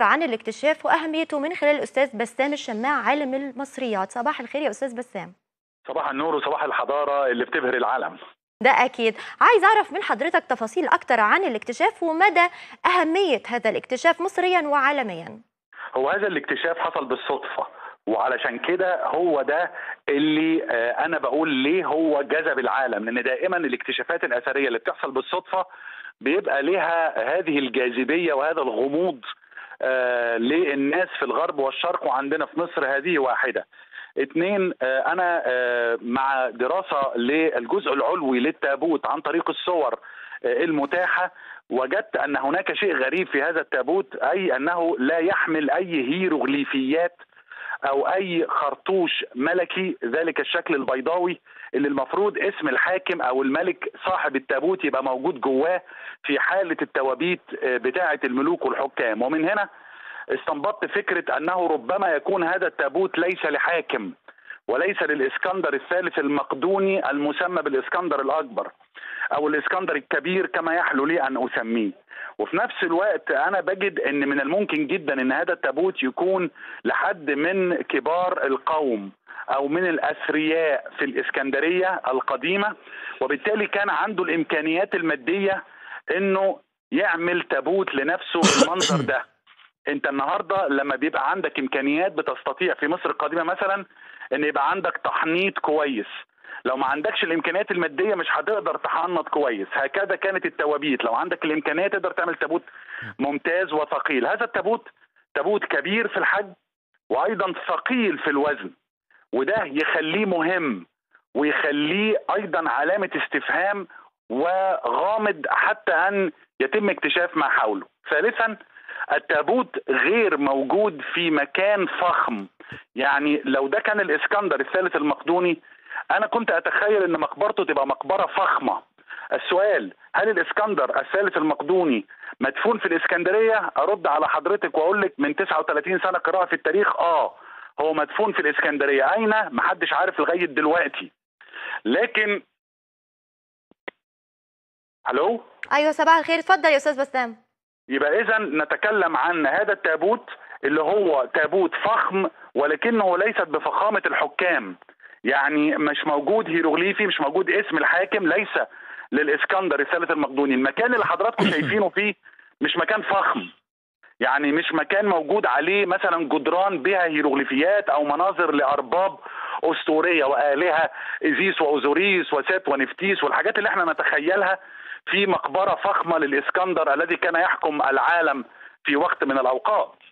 عن الاكتشاف وأهميته من خلال الأستاذ بسام الشماع عالم المصريات صباح الخير يا أستاذ بسام صباح النور وصباح الحضارة اللي بتبهر العالم ده أكيد عايز أعرف من حضرتك تفاصيل أكتر عن الاكتشاف ومدى أهمية هذا الاكتشاف مصريا وعالميا هو هذا الاكتشاف حصل بالصدفة وعلشان كده هو ده اللي آه، انا بقول ليه هو جذب العالم لان دائما الاكتشافات الاثريه اللي بتحصل بالصدفه بيبقى لها هذه الجاذبيه وهذا الغموض آه، للناس في الغرب والشرق وعندنا في مصر هذه واحده اثنين آه، انا آه، مع دراسه للجزء العلوي للتابوت عن طريق الصور آه، المتاحه وجدت ان هناك شيء غريب في هذا التابوت اي انه لا يحمل اي هيروغليفيات او اي خرطوش ملكي ذلك الشكل البيضاوي اللي المفروض اسم الحاكم او الملك صاحب التابوت يبقى موجود جواه في حاله التوابيت آه، بتاعه الملوك والحكام ومن هنا استنبطت فكره انه ربما يكون هذا التابوت ليس لحاكم وليس للاسكندر الثالث المقدوني المسمى بالاسكندر الاكبر او الاسكندر الكبير كما يحلو لي ان اسميه وفي نفس الوقت انا بجد ان من الممكن جدا ان هذا التابوت يكون لحد من كبار القوم او من الاثرياء في الاسكندريه القديمه وبالتالي كان عنده الامكانيات الماديه انه يعمل تابوت لنفسه بالمنظر ده انت النهارده لما بيبقى عندك امكانيات بتستطيع في مصر القديمه مثلا ان يبقى عندك تحنيط كويس لو ما عندكش الامكانيات الماديه مش هتقدر تحنط كويس هكذا كانت التوابيت لو عندك الامكانيات تقدر تعمل تابوت ممتاز وثقيل هذا التابوت تابوت كبير في الحجم وايضا ثقيل في الوزن وده يخليه مهم ويخليه ايضا علامه استفهام وغامض حتى ان يتم اكتشاف ما حوله ثالثا التابوت غير موجود في مكان فخم يعني لو ده كان الاسكندر الثالث المقدوني انا كنت اتخيل ان مقبرته تبقى مقبره فخمه السؤال هل الاسكندر الثالث المقدوني مدفون في الاسكندريه ارد على حضرتك واقول لك من 39 سنه قراءه في التاريخ اه هو مدفون في الاسكندريه اين محدش عارف لغايه دلوقتي لكن الو أيوة صباح الخير اتفضل يا أستاذ بسام يبقى اذا نتكلم عن هذا التابوت اللي هو تابوت فخم ولكنه ليست بفخامه الحكام يعني مش موجود هيروغليفي مش موجود اسم الحاكم ليس للاسكندر الثالث المقدوني المكان اللي حضراتكم شايفينه فيه مش مكان فخم يعني مش مكان موجود عليه مثلا جدران بها هيروغليفيات او مناظر لارباب اسطوريه والهه ازيس واوزوريس وسات ونفتيس والحاجات اللي احنا نتخيلها في مقبره فخمه للاسكندر الذي كان يحكم العالم في وقت من الاوقات